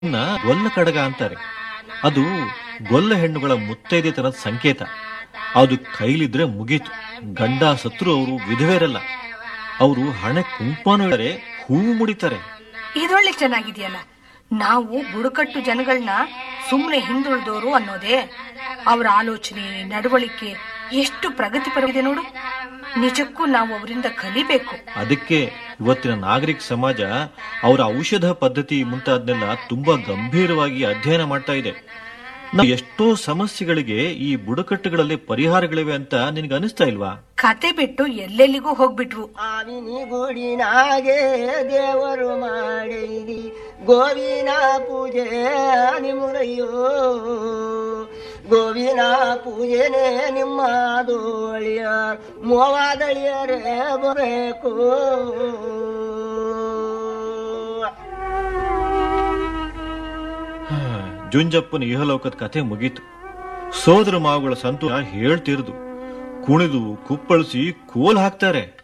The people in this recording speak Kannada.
ಇನ್ನ ಗೊಲ್ಲ ಕಡಗ ಅಂತಾರೆ ಅದು ಗೊಲ್ಲ ಹೆಣ್ಣುಗಳ ಮುತ್ತೈದೆತನದ ಸಂಕೇತ ಅದು ಕೈಲಿದ್ರೆ ಮುಗೀತು ಗಂಡ ಸತ್ರು ಅವರು ವಿಧವೆರಲ್ಲ ಅವರು ಹಣೆ ಕುಂಕುಮನೂ ಇಡರೆ ಹೂವು ಮುಡಿತಾರೆ ಇದೊಳ್ಳೆ ಚೆನ್ನಾಗಿದೆಯಲ್ಲ ನಾವು ಬುಡಕಟ್ಟು ಜನಗಳನ್ನ ಸುಮ್ಮನೆ ಹಿಂದುಳಿದವರು ಅನ್ನೋದೇ ಅವರ ಆಲೋಚನೆ ನಡವಳಿಕೆ ಎಷ್ಟು ಪ್ರಗತಿಪರವಿದೆ ನೋಡು ನಿಜಕ್ಕೂ ನಾವು ಅವರಿಂದ ಕಲಿಬೇಕು ಅದಕ್ಕೆ ಇವತ್ತಿನ ನಾಗರಿಕ ಸಮಾಜ ಅವರ ಔಷಧ ಪದ್ಧತಿ ಮುಂತಾದ್ನೆಲ್ಲ ತುಂಬಾ ಗಂಭೀರವಾಗಿ ಅಧ್ಯಯನ ಮಾಡ್ತಾ ಇದೆ ನಾವು ಎಷ್ಟೋ ಸಮಸ್ಯೆಗಳಿಗೆ ಈ ಬುಡಕಟ್ಟುಗಳಲ್ಲಿ ಪರಿಹಾರಗಳಿವೆ ಅಂತ ನಿನಗೆ ಅನಿಸ್ತಾ ಇಲ್ವಾ ಕತೆ ಬಿಟ್ಟು ಎಲ್ಲೆಲ್ಲಿಗೂ ಹೋಗ್ಬಿಟ್ರು ಆವಿನಿ ಗುಡಿನಾಗೆ ದೇವರು ಮಾಡಿದಿ ಗೋವಿನ ಪೂಜೆ ನಿಮ್ಮರಯ್ಯೋ ಗೋವಿನ ಪೂಜೆನೆ ನಿಮ್ಮ ದೋಳಿಯ ಮೋವಾದಳಿಯರೇ ಬರಬೇಕು ಹಾ, ಜುಂಜಪ್ಪನ ಇಹಲೋಕದ ಕಥೆ ಮುಗೀತು ಸೋದರ ಮಾವುಗಳ ಸಂತೋಷ ಹೇಳ್ತಿರ್ದು ಕುಣಿದು ಕುಪ್ಪಳಿಸಿ ಕೋಲ್ ಹಾಕ್ತಾರೆ